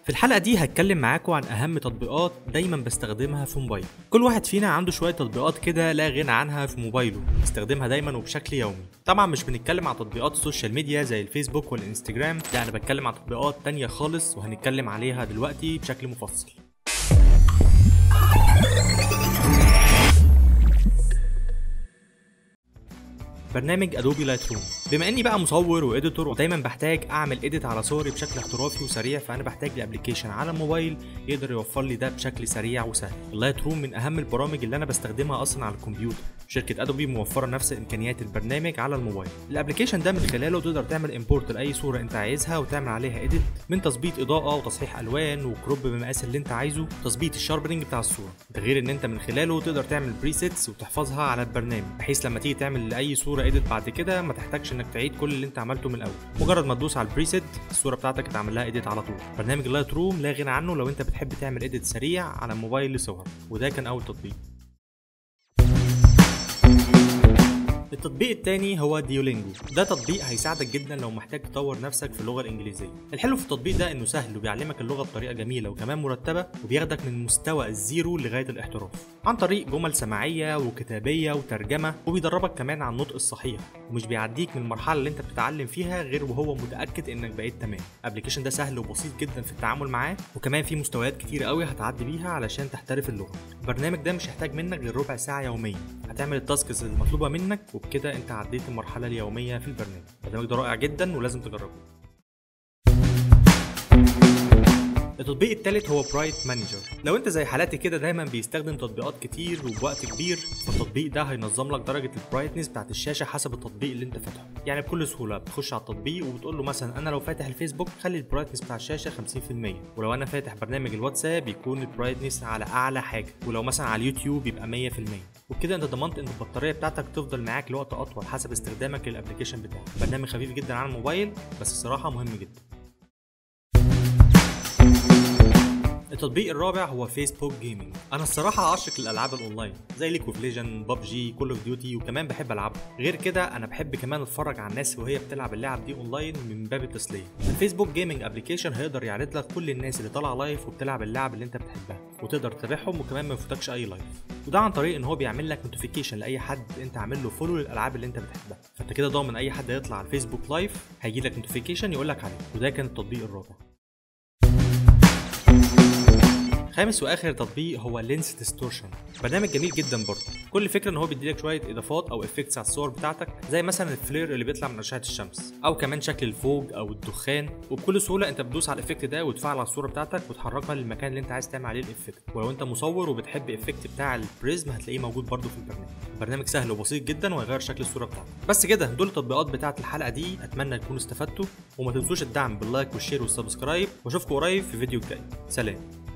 في الحلقة دي هتكلم معاكم عن أهم تطبيقات دايما بستخدمها في موبايل كل واحد فينا عنده شوية تطبيقات كده لا غنى عنها في موبايله بيستخدمها دايما وبشكل يومي طبعا مش بنتكلم عن تطبيقات السوشيال ميديا زي الفيسبوك والانستجرام لا أنا بتكلم عن تطبيقات تانية خالص وهنتكلم عليها دلوقتي بشكل مفصل برنامج ادوبي لايت روم بما اني بقى مصور واديتور ودايما بحتاج اعمل اديت على صوري بشكل احترافي وسريع فانا بحتاج لابلكيشن على الموبايل يقدر يوفر لي ده بشكل سريع وسهل اللايت روم من اهم البرامج اللي انا بستخدمها اصلا على الكمبيوتر شركه ادوبي موفره نفس امكانيات البرنامج على الموبايل الابلكيشن ده من خلاله تقدر تعمل امبورت لاي صوره انت عايزها وتعمل عليها اديت من تظبيط اضاءه وتصحيح الوان وكروب بمقاس اللي انت عايزه تظبيط الشاربنج بتاع الصوره ده غير ان انت من خلاله تقدر تعمل بريسيتس وتحفظها على البرنامج بحيث لما تيجي تعمل لاي صوره اديت بعد كده ما تحتاجش انك تعيد كل اللي انت عملته من الاول مجرد ما تدوس على البريسيت الصوره بتاعتك اتعمل لها اديت على طول برنامج اللايت روم لا غنى عنه لو انت بتحب تعمل اديت سريع على موبايل لصور وده كان اول تطبيق التطبيق التاني هو ديولينجو ده تطبيق هيساعدك جدا لو محتاج تطور نفسك في اللغه الانجليزيه الحلو في التطبيق ده انه سهل وبيعلمك اللغه بطريقه جميله وكمان مرتبه وبياخدك من مستوى الزيرو لغايه الاحتراف عن طريق جمل سماعيه وكتابيه وترجمه وبيدربك كمان على النطق الصحيح ومش بيعديك من المرحله اللي انت بتتعلم فيها غير وهو متاكد انك بقيت تمام الابلكيشن ده سهل وبسيط جدا في التعامل معاه وكمان في مستويات كتير قوي هتعدي بيها علشان تحترف اللغه البرنامج ده مش هيحتاج منك غير ربع ساعه يوميا هتعمل التاسكس المطلوبه منك وبكده انت عديت المرحله اليوميه في البرنامج البرنامج ده رائع جدا ولازم تجربه التطبيق التالت هو برايت مانجر لو انت زي حالاتي كده دايما بيستخدم تطبيقات كتير وبوقت كبير فالتطبيق ده هينظم لك درجه البرايتنس بتاعت الشاشه حسب التطبيق اللي انت فاتحه يعني بكل سهوله بتخش على التطبيق وبتقول له مثلا انا لو فاتح الفيسبوك خلي البرايتنس بتاع الشاشه 50% ولو انا فاتح برنامج الواتساب يكون البرايتنس على اعلى حاجه ولو مثلا على اليوتيوب يبقى 100% وبكده انت ضمنت ان البطاريه بتاعتك تفضل معاك لوقت اطول حسب استخدامك للابلكيشن بتاعك برنامج خفيف جدا على الموبايل بس الصراحه مهم جدا التطبيق الرابع هو فيسبوك جيمنج انا الصراحه عاشق للالعاب الاونلاين زي ليج اوف ليجند ببجي كول اوف ديوتي وكمان بحب العبها غير كده انا بحب كمان اتفرج على الناس وهي بتلعب اللعب دي اونلاين من باب التسليه الفيسبوك جيمنج ابلكيشن هيقدر يعرض لك كل الناس اللي طالعه لايف وبتلعب اللعب اللي انت بتحبها وتقدر تتابعهم وكمان ما يفوتكش اي لايف وده عن طريق ان هو بيعمل لك نوتيفيكيشن لاي حد انت عامل له فولو للالعاب اللي انت بتحبها فانت كده ضامن اي حد هيطلع على الفيسبوك لايف هيجي لك نوتيفيكيشن يقول لك عليه وده كان التطبيق الرابع خامس واخر تطبيق هو لينس ديستورشن برنامج جميل جدا برضه كل فكره ان هو بيديلك شويه اضافات او افكتس على الصور بتاعتك زي مثلا الفلير اللي بيطلع من اشعه الشمس او كمان شكل الفوج او الدخان وبكل سهوله انت بتدوس على الافكت ده وتفعل على الصوره بتاعتك وتحركها للمكان اللي انت عايز تعمل عليه الافكت ولو انت مصور وبتحب افكت بتاع البريزم هتلاقيه موجود برضه في البرنامج البرنامج سهل وبسيط جدا وهيغير شكل الصوره بتاعتك بس كده دول التطبيقات بتاعه الحلقه دي اتمنى تكونوا استفدتوا وما تنسوش الدعم باللايك والشير والسبسكرايب واشوفكم قريب في فيديو الجاي سلام